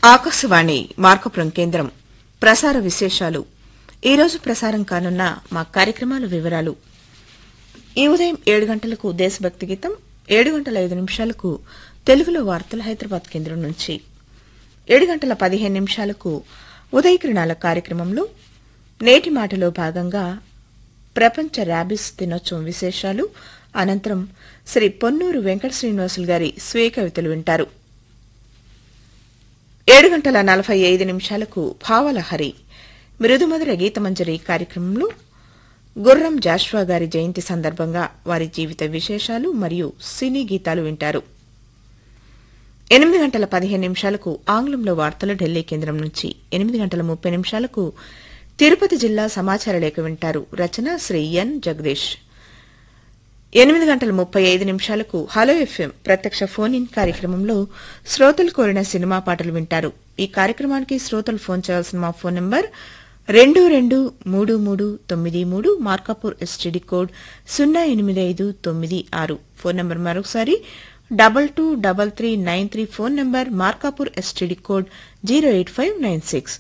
ఆకాశవాణి మార్కపురం కేంద్రం ప్రసార విశేషాలు ఈరోజు ప్రసారం కానున్న మా కార్యక్రమాల వివరాలు ఈ ఉదయం ఏడు గంటలకు దేశభక్తి గీతం ఏడు గంటల ఐదు నిమిషాలకు తెలుగులో వార్తలు హైదరాబాద్ కేంద్రం నుంచి ఏడు గంటల పదిహేను నిమిషాలకు ఉదయకిరణాల కార్యక్రమంలో నేటి మాటలో భాగంగా ప్రపంచ ర్యాబిస్ దినోత్సవం విశేషాలు అనంతరం శ్రీ పొన్నూరు వెంకట శ్రీనివాసులు గారి స్వీయ కవితలు వింటారు ఏడు గంటల నలభై ఐదు నిమిషాలకు భావలహరి మృదుమధుర గీతమంజరి కార్యక్రమంలో గుర్రం జాష్వా గారి జయంతి సందర్భంగా వారి జీవిత విశేషాలు మరియు సినీ గీతాలు వింటారు ఎనిమిది గంటల పదిహేను నిమిషాలకు ఆంగ్లంలో వార్తలు ఢిల్లీ కేంద్రం నుంచి ఎనిమిది గంటల ముప్పై నిమిషాలకు తిరుపతి జిల్లా సమాచార లేఖ వింటారు రచన శ్రీ ఎన్ జగదీష్ ఎనిమిది గంటల ముప్పై ఐదు నిమిషాలకు హలో ఎఫ్ఎం ప్రత్యక్ష ఫోన్ ఇన్ కార్యక్రమంలో శ్రోతలు కోరిన సినిమా పాటలు వింటారు ఈ కార్యక్రమానికి శ్రోతలు ఫోన్ చేయాల్సిన మా ఫోన్ నంబర్ రెండు రెండు మూడు మూడు తొమ్మిది మూడు మార్కాపూర్ ఎస్టీడీ కోడ్ సున్నా ఎనిమిది ఐదు తొమ్మిది ఆరు ఫోన్ నంబర్ మరొకసారి double two double three nine three phone number Markapur STD code zero eight five nine six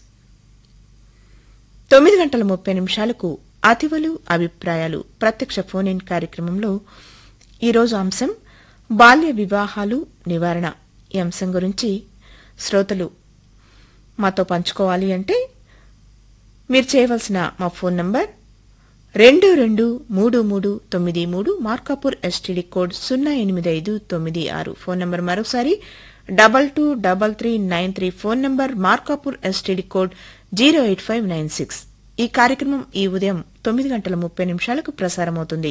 తొమ్మిది గంటల ముప్పై నిమిషాలకు అతివలు అభిప్రాయాలు ప్రత్యక్ష ఫోన్ ఇన్ కార్యక్రమంలో ఈరోజు అంశం బాల్య వివాహాలు నివారణ ఈ అంశం గురించి శ్రోతలు మాతో పంచుకోవాలి అంటే మీరు చేయవలసిన మా ఫోన్ నంబర్ రెండు రెండు మూడు మూడు తొమ్మిది మూడు మార్కాపూర్ ఎస్టీడీ కోడ్ సున్నా ఎనిమిది ఐదు తొమ్మిది ఆరు ఫోన్ నంబర్ మరొకసారి double two double three nine three phone number Markapur STD code zero eight five nine six ఈ కార్యక్రమం ఈ ఉదయం తొమ్మిది గంటల ముప్పై నిమిషాలకు ప్రసారమవుతుంది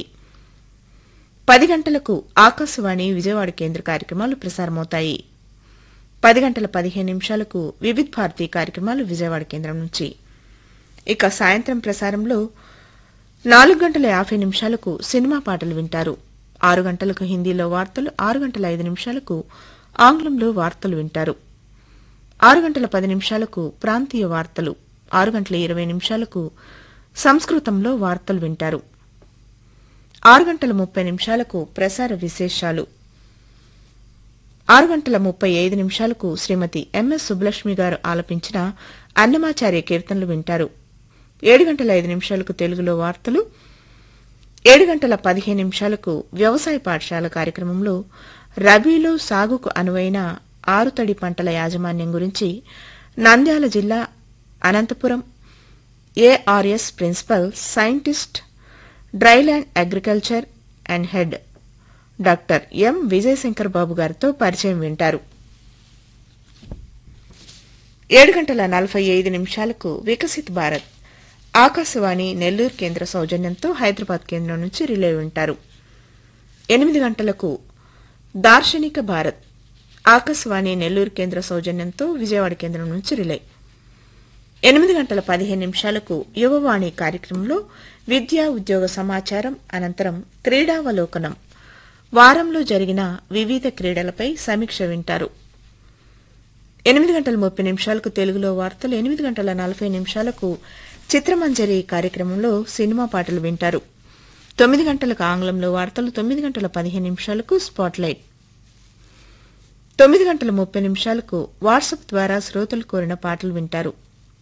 పది గంటలకు ఆకాశవాణి విజయవాడ కేంద్ర కార్యక్రమాలు ప్రసారమవుతాయి పది గంటల పదిహేను నిమిషాలకు వివిధ్ భారతి కార్యక్రమాలు విజయవాడ కేంద్రం నుంచి ఇక సాయంత్రం ప్రసారంలో నాలుగు గంటల యాభై నిమిషాలకు సినిమా పాటలు వింటారు ఆరు గంటలకు హిందీలో వార్తలు ఆరు గంటల ఐదు నిమిషాలకు ఆంగ్లంలో వార్తలు వింటారు ఆరు గంటల పది నిమిషాలకు ప్రాంతీయ వార్తలు ఆరు గంటల ఇరవై నిమిషాలకు సంస్కృతంలో వార్తలు వింటారు ఆరు గంటల ముప్పై నిమిషాలకు ప్రసార విశేషాలు ఆరు గంటల ముప్పై ఐదు నిమిషాలకు శ్రీమతి ఎంఎస్ సుబ్బలక్ష్మి గారు ఆలపించిన అన్నమాచార్య కీర్తనలు వింటారు ఏడు గంటల ఐదు నిమిషాలకు తెలుగులో వార్తలు ఏడు గంటల పదిహేను నిమిషాలకు వ్యవసాయ పాఠశాల కార్యక్రమంలో రబీలో సాగుకు అనువైన ఆరుతడి పంటల యాజమాన్యం గురించి నంద్యాల జిల్లా Anantapur ARS principal scientist dryland agriculture and head doctor M Vijayashankar Babu గారితో పరిచయం వింటారు ఏడు గంటల నలభై ఐదు నిమిషాలకు వికసిత్ భారత్ ఆకాశవాణి నెల్లూరు కేంద్ర సౌజన్యంతో హైదరాబాద్ కేంద్రం నుంచి రిలే వింటారు ఎనిమిది గంటలకు దార్శనిక భారత్ ఆకాశవాణి నెల్లూరు కేంద్ర సౌజన్యంతో విజయవాడ కేంద్రం నుంచి రిలే ఎనిమిది గంటల పదిహేను నిమిషాలకు యువవాణి కార్యక్రమంలో విద్యా ఉద్యోగ సమాచారం అనంతరం క్రీడావలోకనం వారంలో జరిగిన వివిధ క్రీడలపై సమీక్ష వింటారు ఎనిమిది గంటల ముప్పై నిమిషాలకు తెలుగులో వార్తలు ఎనిమిది గంటల నలభై నిమిషాలకు చిత్రమంజరి కార్యక్రమంలో సినిమా పాటలు వింటారు తొమ్మిది గంటలకు ఆంగ్లంలో వార్తలు తొమ్మిది గంటల పదిహేను నిమిషాలకు స్పాట్లైట్ తొమ్మిది గంటల ముప్పై నిమిషాలకు వాట్సాప్ ద్వారా శ్రోతలు కోరిన పాటలు వింటారు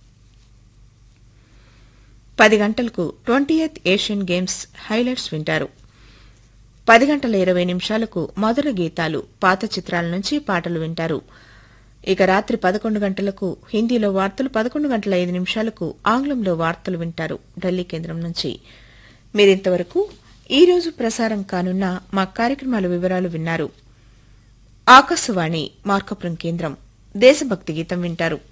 పది గంటలకు twenty eighth Asian Games highlights వింటారు పది గంటల ఇరవై నిమిషాలకు మధుర గీతాలు పాత చిత్రాల నుంచి పాటలు వింటారు ఇక రాత్రి పదకొండు గంటలకు హిందీలో వార్తలు పదకొండు గంటల ఐదు నిమిషాలకు ఆంగ్లంలో వార్తలు వింటారు ఢిల్లీ కేంద్రం నుంచి మీరింతవరకు ఈ రోజు ప్రసారం కానున్న మా కార్యక్రమాల వివరాలు విన్నారు ఆకాశవాణి మార్కపురం కేంద్రం దేశభక్తి గీతం వింటారు